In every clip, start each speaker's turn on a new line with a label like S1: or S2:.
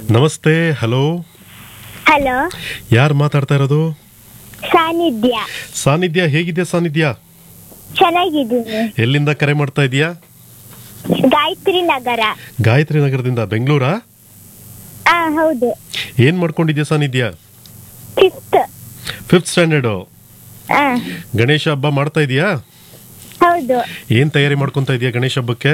S1: ನಮಸ್ತೆ hello
S2: hello
S1: ಯಾರು ಮಾತಾಡ್ತಾ ಇರೋದು
S2: ಸಾನ್ನಿಧ್ಯ
S1: ಸಾನ್ನಿಧ್ಯ ಹೇಗಿದೆಯಾ ಸಾನ್ನಿಧ್ಯ
S2: ಚೆನ್ನಾಗಿದ್ದೀನಿ
S1: ಎಲ್ಲಿಂದ ಕರೆ ಮಾಡ್ತಾ ಇದೀಯಾ
S2: ಗಾಯತ್ರಿ ನಗರ
S1: ಗಾಯತ್ರಿ ನಗರದಿಂದ ಬೆಂಗಳೂರಾ
S2: ಆ ಹೌದು
S1: ಏನ್ ಮಾಡ್ಕೊಂಡಿದ್ಯಾ ಸಾನ್ನಿಧ್ಯ
S2: ಫಿಫ್ತ್
S1: ಫಿಫ್ತ್ ಸ್ಟ್ಯಾಂಡರ್ಡು
S2: ಆ
S1: ಗಣೇಶ ಹಬ್ಬ ಮಾಡ್ತಾ ಇದೀಯಾ
S2: ಹೌದು
S1: ಏನ್ ತಯಾರಿ ಮಾಡ್ಕೊಂತ ಇದೀಯಾ ಗಣೇಶ ಹಬ್ಬಕ್ಕೆ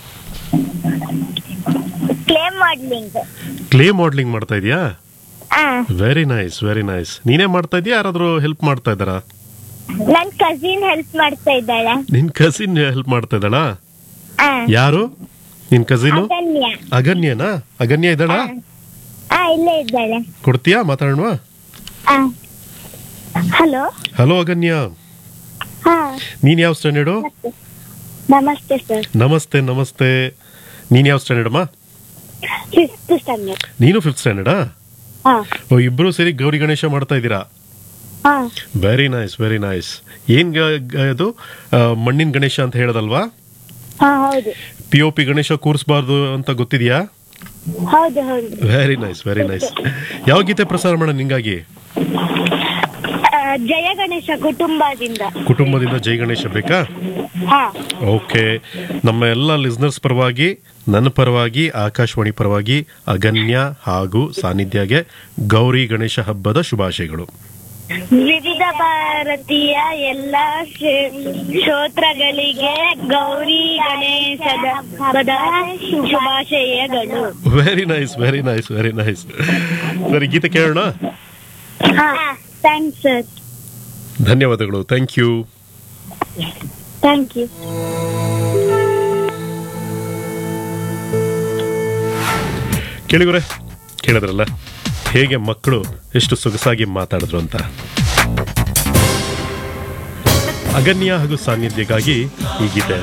S2: ಕ್ಲೇ ಮಾಡ್ಲಿಂಗ್
S1: ಕ್ಲೇ ಮಾಡ್ಲಿಂಗ್ ಮಾಡ್ತಾ ಇದೀಯಾ
S2: ಆ
S1: ವೆರಿ ನೈಸ್ ವೆರಿ ನೈಸ್ ನೀನೇ ಮಾಡ್ತಾ ಇದೀಯಾ ಯಾರಾದ್ರೂ ಹೆಲ್ಪ್ ಮಾಡ್ತಾ ಇದ್ದಾರಾ
S2: ನನ್ ಕಸಿನ್ ಹೆಲ್ಪ್ ಮಾಡ್ತಾ ಇದ್ದಾಳೆ
S1: ನಿನ್ ಕಸಿನ್ ಹೆಲ್ಪ್ ಮಾಡ್ತಾ ಇದ್ದಾಳಾ
S2: ಆ
S1: ಯಾರು ನಿನ್ ಕಸಿನು
S2: ಅಗನ್ಯ
S1: ಅಗನ್ಯನಾ ಅಗನ್ಯ ಇದ್ದಾಳಾ
S2: ಆ ಇಲ್ಲೇ ಇದ್ದಾಳೆ
S1: ಕೊಡ್ತೀಯಾ ಮಾತಾಡೋಣ
S2: ಆ ಹಲೋ
S1: ಹಲೋ ಅಗನ್ಯ
S2: ಹಾ
S1: ನೀನ್ ಯಾವ ಸ್ಟ್ಯಾಂಡರ್ಡು
S2: ನಮಸ್ತೆ ಸರ್
S1: ನಮಸ್ತೆ ನಮಸ್ತೆ ನೀನ್ ಯಾವ ಸ್ಟ್ಯಾಂಡರ್ಡ್ ಅಮ್ಮ
S2: ಫಿಫ್ತ್ ಸ್ಟ್ಯಾಂಡರ್ಡ್
S1: ನೀನು ಫಿಫ್ತ್ ಸ್ಟ್ಯಾಂಡರ್ಡಾ
S2: ಹಾ
S1: ಓ ಇಬ್ರು ಸೇರಿ ಗೌರಿ ಗಣೇಶ ಮಾಡ್ತಾ ಇದ್ದೀರಾ
S2: ಹಾ
S1: ವೆರಿ ನೈಸ್ ವೆರಿ ನೈಸ್ ಏನ್ ಗ- ಗ- ಇದು ಆ, ಮಣ್ಣಿನ ಗಣೇಶ ಅಂತ ಹೇಳೋದಲ್ವಾ
S2: ಹಾ ಹೌದು
S1: ಪಿ ಒ ಪಿ ಗಣೇಶ ಕೂರಿಸಬಾರ್ದು ಅಂತ ಗೊತ್ತಿದ್ಯಾ
S2: ಹೌದು ಹೌದು
S1: ವೆರಿ ನೈಸ್ ವೆರಿ ನೈಸ್ ಯಾವ ಗೀತೆ ಪ್ರಸಾರ ಮಾಡೋಣ ನಿಂಗಾಗಿ
S2: ಆ, ಜಯ ಗಣೇಶ ಕುಟುಂಬದಿಂದ
S1: ಕುಟುಂಬದಿಂದ ಜೈ ಗಣೇಶ ಬೇಕಾ
S2: ಹಾ
S1: ಓಕೆ ನಮ್ಮ ಎಲ್ಲ ಲಿಸ್ನರ್ಸ್ ಪರವಾಗಿ ನನ್ನ ಪರವಾಗಿ ಆಕಾಶವಾಣಿ ಪರವಾಗಿ ಅಗನ್ಯ ಹಾಗೂ ಸಾನ್ನಿಧ್ಯಗೆ ಗೌರಿ ಗಣೇಶ ಹಬ್ಬದ ಶುಭಾಶಯಗಳು
S2: ವಿವಿಧ ಭಾರತೀಯ ಎಲ್ಲ ಶ್ರೇ- ಶ್ರೋತ್ರಗಳಿಗೆ ಗೌರಿ ಗಣೇಶದ ಹಬ್ಬದ ಶುಭಾಶಯಗಳು
S1: very nice very nice very nice ಸರಿ ಗೀತೆ ಕೇಳೋಣ
S2: ಥ್ಯಾಂಕ್ಸ್ ಸರ್
S1: ಧನ್ಯವಾದಗಳು ಥ್ಯಾಂಕ್ ಯು
S2: ಥ್ಯಾಂಕ್ ಯು
S1: ಕೇಳಿಗುರೆ ಕೇಳಿದ್ರಲ್ಲ ಹೇಗೆ ಮಕ್ಕಳು ಎಷ್ಟು ಸೊಗಸಾಗಿ ಮಾತಾಡಿದ್ರು ಅಂತ ಅಗನ್ಯ ಹಾಗೂ ಸಾನ್ನಿಧ್ಯಗಾಗಿ ಈ ಗೀತೆ